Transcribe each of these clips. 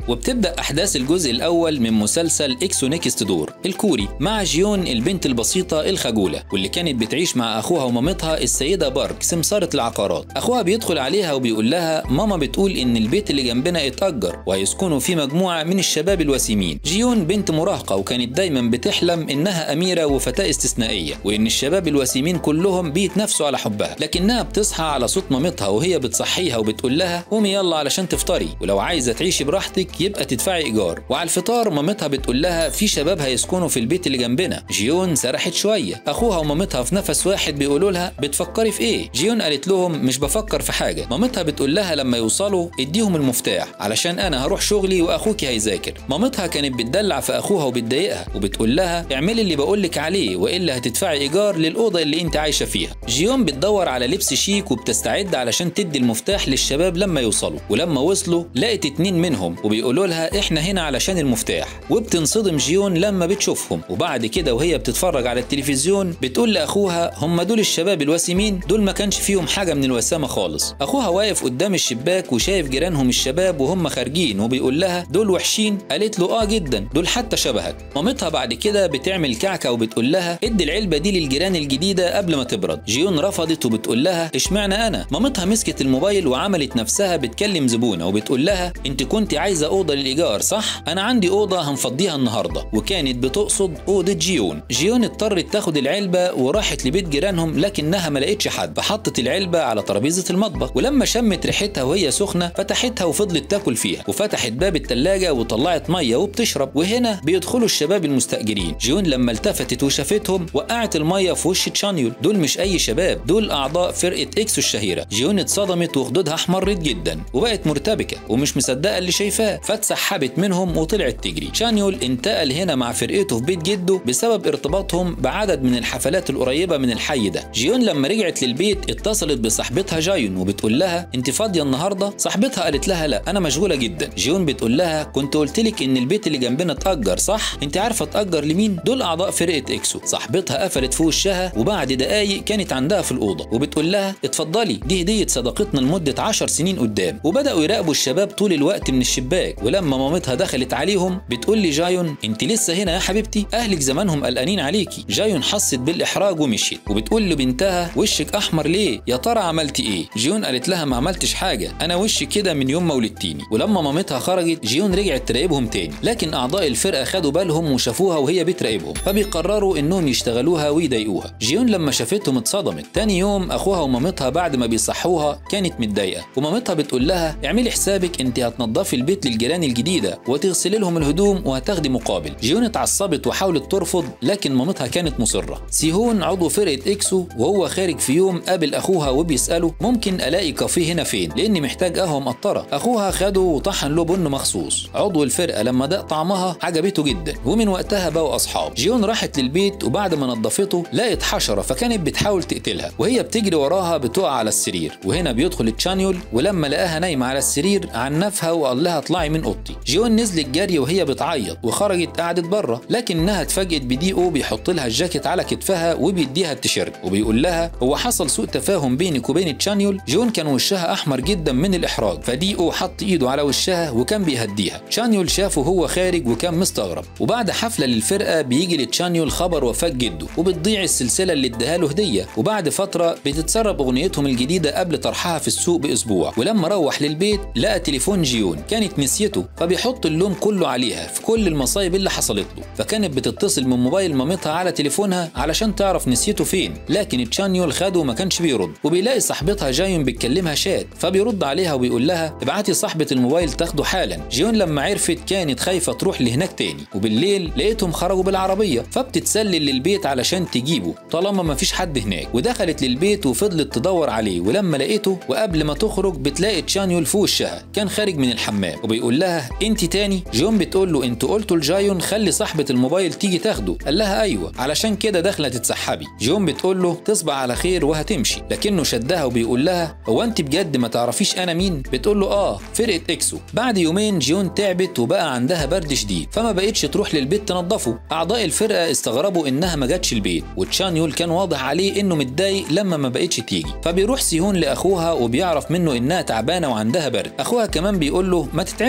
وبتبدا احداث الجزء الاول من مسلسل اكسو نيكست دور الكوري مع جيون البنت البسيطه الخجوله واللي كانت بتعيش مع اخوها ومامتها السيده بارك سمساره العقارات اخوها بيدخل عليها وبيقول لها ماما بتقول ان البيت اللي جنبنا اتاجر وهيسكنوا فيه مجموعه من الشباب الوسيمين جيون بنت مراهقه وكانت دايما بتحلم انها اميره وفتاه استثنائيه وان الشباب الوسيمين كلهم بيتنافسوا على حبها لكنها بتصحى على صوت مامتها وهي بتصحيها وبتقول لها قومي يلا علشان تفطري ولو عايزه تعيشي براحتك يبقى تدفعي ايجار وعلى الفطار مامتها بتقول لها في شباب هيسكنوا في البيت اللي جنبنا جيون سرحت شويه اخوها ومامتها في نفس واحد بيقولوا لها بتفكري في ايه جيون قالت لهم مش بفكر في حاجه مامتها بتقول لها لما يوصلوا اديهم المفتاح علشان انا هروح شغلي واخوكي هيذاكر مامتها كانت بتدلع في اخوها وبتضايقها وبتقول لها اعملي اللي بقولك عليه والا هتدفعي ايجار للاوضه اللي انت عايشه فيها جيون بتدور على لبس شيك وبتستعد علشان تدي المفتاح للشباب لما يوصلوا ولما وصلوا لقت اتنين منهم وبيقولوا لها احنا هنا علشان المفتاح وبتنصدم جيون لما بتشوفهم وبعد كده وهي بتتفرج على التلفزيون بتقول لاخوها هم دول الشباب الوسيمين دول ما كانش فيهم حاجه من الوسامه خالص اخوها واقف قدام الشباك وشايف جيرانهم الشباب وهم خارجين وبيقول لها دول وحشين قالت له اه جدا دول حتى شبهك مامتها بعد كده بتعمل كعكه وبتقول لها ادي العلبه دي للجيران الجديده قبل ما تبرد جيون رفضت وبتقول لها اشمعنى انا مامتها مسكت الموبايل وعملت نفسها بتكلم زبونه وبتقول لها انت كنت عايزه اوضه للايجار صح انا عندي اوضه هنفضيها النهارده وكانت بتقصد اوضه جيون جيون اضطرت تاخد العلبه وراحت لبيت جيرانهم لكنها ما لقتش حد فحطت العلبه على ترابيزه المطبخ ولما شمت ريحتها وهي سخنه فتحتها وفضلت تاكل فيها وفتحت باب التلاجة وطلعت ميه وبتشرب وهنا بيدخلوا الشباب المستاجرين جيون لما التفتت وشافتهم وقعت الميه في وش تشانيول دول مش اي شباب دول اعضاء فرقه اكسو الشهيره جيون اتصدمت وخدودها احمرت جدا وبقت مرتبكه ومش مصدقه اللي شايفاه فاتسحبت منهم وطلعت تجري شانيول انتقل هنا مع فرقته في بيت جده بسبب ارتباطهم بعدد من الحفلات القريبه من الحي ده جيون لما رجعت للبيت اتصلت بصاحبتها جايون وبتقول لها انت فاضيه النهارده صاحبتها قالت لها لا انا مشغوله جدا جيون بتقول لها كنت قلت لك ان البيت اللي جنبنا اتاجر صح انت عارفه اتاجر لمين دول اعضاء فرقه اكسو صاحبتها قفلت في وشها وبعد دقايق كانت عندها في الاوضه وبتقول لها اتفضلي دي هديه صداقتنا لمده 10 سنين قدام وبداوا يراقبوا الشباب طول الوقت من الشباك ولما مامتها دخلت عليهم بتقول لي جايون انت لسه هنا يا حبيبتي اهلك زمانهم قلقانين عليكي جايون حست بالاحراج ومشيت وبتقول لبنتها وشك احمر ليه يا ترى عملتي ايه جيون قالت لها ما عملتش حاجه انا وشي كده من يوم ما ولدتيني ولما مامتها خرجت جيون رجعت تراقبهم تاني لكن اعضاء الفرقه خدوا بالهم وشافوها وهي بتراقبهم فبيقرروا انهم يشتغلوها ويضايقوها جيون لما شافتهم اتصدمت تاني يوم اخوها ومامتها بعد ما بيصحوها كانت متضايقه ومامتها بتقول لها اعملي حسابك انت هتنضفي البيت للجيران الجديده وتغسلي لهم الهدوم وهتاخدي مقابل جيون اتعصبت وحاولت ترفض لكن مامتها كانت مصره سيهون عضو فرقه اكسو وهو خارج في يوم قابل اخوها وبيساله ممكن الاقي كافيه هنا فين لاني محتاج قهوه مقطره اخوها خده وطحن له بن مخصوص عضو الفرقه لما دق طعمها عجبته جدا ومن وقتها بقوا اصحاب جيون راحت للبيت وبعد ما نظفته لقت حشره فكانت بتحاول تقتلها وهي بتجري وراها بتقع على السرير وهنا بيدخل تشانيول ولما لقاها نايمه على السرير عنفها وقال لها اطلعي من اوضتي جيون نزلت جري وهي بتعيط وخرجت قعدت بره لكنها اتفاجئت بديقو بيحط لها الجاكيت على كتفها وبيديها التيشيرت وبيقول لها هو حصل سوء تفاهم بينك وبين تشانيول جون كان وشها احمر جدا من الاحراج فديقو حط ايده على وشها وكان بيهديها تشانيول شافه هو خارج وكان مستغرب وبعد حفله للفرقه بيجي لتشانيول خبر وفاه جده وبتضيع السلسله اللي اداها له هديه وبعد فتره بتتسرب اغنيتهم الجديده قبل طرحها في السوق باسبوع ولما روح للبيت لقى تليفون جيون كانت نسيته فبيحط اللوم كله عليها في كل المصايب اللي حصلت له فكانت بتتصل من موبايل مامتها على تليفونها علشان تعرف نسيته فين لكن تشانيول خده وما كانش بيرد وبيلاقي صاحبتها جايون بتكلمها شات فبيرد عليها وبيقول لها ابعتي صاحبه الموبايل تاخده حالا جيون لما عرفت كانت خايفه تروح لهناك تاني وبالليل لقيتهم خرجوا بالعربيه فبتتسلل للبيت علشان تجيبه طالما ما فيش حد هناك ودخلت للبيت وفضلت تدور عليه ولما لقيته وقبل ما تخرج بتلاقي تشانيول في وشها كان خارج من الحمام وبيقول لها انت تاني جون بتقول له انتوا قلتوا لجايون خلي صاحبه الموبايل تيجي تاخده قال لها ايوه علشان كده داخله تتسحبي جون بتقول له تصبح على خير وهتمشي لكنه شدها وبيقول لها هو انت بجد ما تعرفيش انا مين بتقول له اه فرقه اكسو بعد يومين جيون تعبت وبقى عندها برد شديد فما بقتش تروح للبيت تنظفه اعضاء الفرقه استغربوا انها ما جاتش البيت وتشانيول كان واضح عليه انه متضايق لما ما بقتش تيجي فبيروح سيهون لاخوها وبيعرف منه انها تعبانه وعندها برد اخوها كمان بيقول له ما تتعبش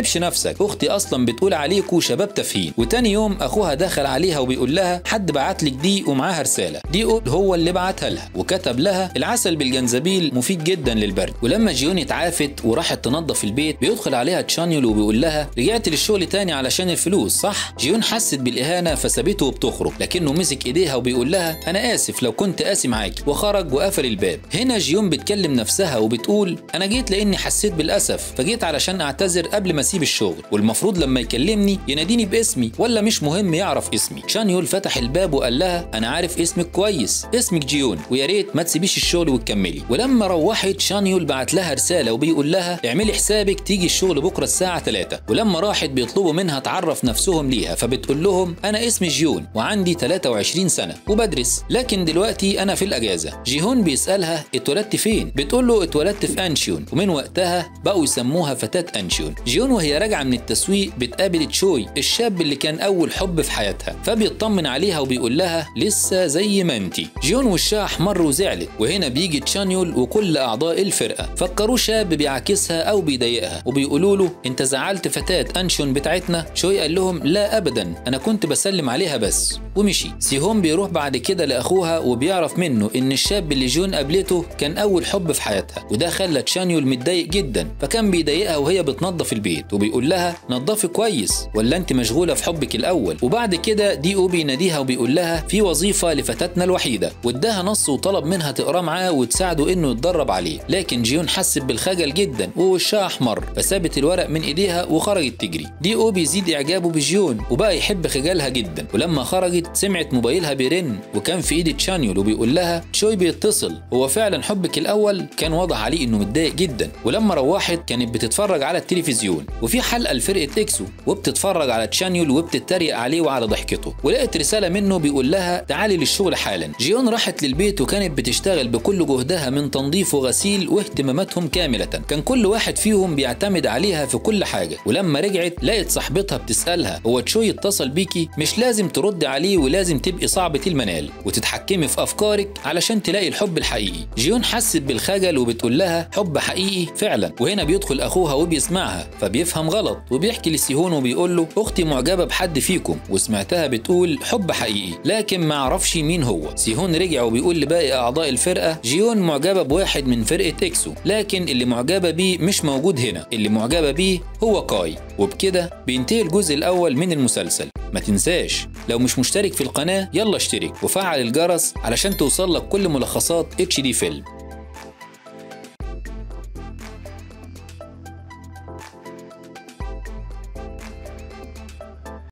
تتعبش نفسك اختي اصلا بتقول عليكوا شباب تافهين وتاني يوم اخوها دخل عليها وبيقول لها حد بعت لك دي ومعاها رساله دي هو اللي بعتها لها وكتب لها العسل بالجنزبيل مفيد جدا للبرد ولما جيون اتعافت وراحت تنظف البيت بيدخل عليها تشانيول وبيقول لها رجعت للشغل تاني علشان الفلوس صح جيون حست بالاهانه فسابته وبتخرج لكنه مسك ايديها وبيقول لها انا اسف لو كنت قاسي معاكي وخرج وقفل الباب هنا جيون بتكلم نفسها وبتقول انا جيت لاني حسيت بالاسف فجيت علشان اعتذر قبل ما اسيب الشغل والمفروض لما يكلمني يناديني باسمي ولا مش مهم يعرف اسمي شانيول فتح الباب وقال لها انا عارف اسمك كويس اسمك جيون ويا ريت ما تسيبيش الشغل وتكملي ولما روحت شانيول بعت لها رساله وبيقول لها اعملي حسابك تيجي الشغل بكره الساعه 3 ولما راحت بيطلبوا منها تعرف نفسهم ليها فبتقول لهم انا اسمي جيون وعندي 23 سنه وبدرس لكن دلوقتي انا في الاجازه جيهون بيسالها اتولدت فين بتقول له اتولدت في انشيون ومن وقتها بقوا يسموها فتاه انشيون جيون وهي راجعه من التسويق بتقابل تشوي الشاب اللي كان اول حب في حياتها فبيطمن عليها وبيقول لها لسه زي ما انتي جيون وشها احمر وزعلت وهنا بيجي تشانيول وكل اعضاء الفرقه فكروه شاب بيعاكسها او بيضايقها وبيقولوا له انت زعلت فتاه انشون بتاعتنا شوي قال لهم لا ابدا انا كنت بسلم عليها بس ومشي سيهون بيروح بعد كده لاخوها وبيعرف منه ان الشاب اللي جون قابلته كان اول حب في حياتها وده خلى تشانيول متضايق جدا فكان بيضايقها وهي بتنظف البيت وبيقول لها نظفي كويس ولا انت مشغوله في حبك الاول وبعد كده دي او بيناديها وبيقول لها في وظيفه لفتاتنا الوحيده واداها نص وطلب منها تقراه معاه وتساعده انه يتدرب عليه لكن جيون حست بالخجل جدا ووشها احمر فسابت الورق من ايديها وخرجت تجري دي او بيزيد اعجابه بجيون وبقى يحب خجالها جدا ولما خرجت سمعت موبايلها بيرن وكان في ايد تشانيول وبيقول لها تشوي بيتصل هو فعلا حبك الاول كان واضح عليه انه متضايق جدا ولما روحت كانت بتتفرج على التلفزيون وفي حلقه لفرقه اكسو وبتتفرج على تشانيول وبتتريق عليه وعلى ضحكته ولقت رساله منه بيقول لها تعالي للشغل حالا جيون راحت للبيت وكانت بتشتغل بكل جهدها من تنظيف وغسيل واهتماماتهم كامله كان كل واحد فيهم بيعتمد عليها في كل حاجه ولما رجعت لقت صاحبتها بتسالها هو تشوي اتصل بيكي مش لازم تردي عليه ولازم تبقي صعبه المنال وتتحكمي في افكارك علشان تلاقي الحب الحقيقي جيون حست بالخجل وبتقول لها حب حقيقي فعلا وهنا بيدخل اخوها وبيسمعها فبيفهم غلط وبيحكي لسيهون وبيقول له اختي معجبه بحد فيكم وسمعتها بتقول حب حقيقي لكن ما اعرفش مين هو سيهون رجع وبيقول لباقي اعضاء الفرقه جيون معجبه بواحد من فرقه اكسو لكن اللي معجبه بيه مش موجود هنا اللي معجبه بيه هو كاي وبكده بينتهي الجزء الاول من المسلسل ما تنساش لو مش مشترك في القناه يلا اشترك وفعل الجرس علشان توصل لك كل ملخصات اتش دي فيلم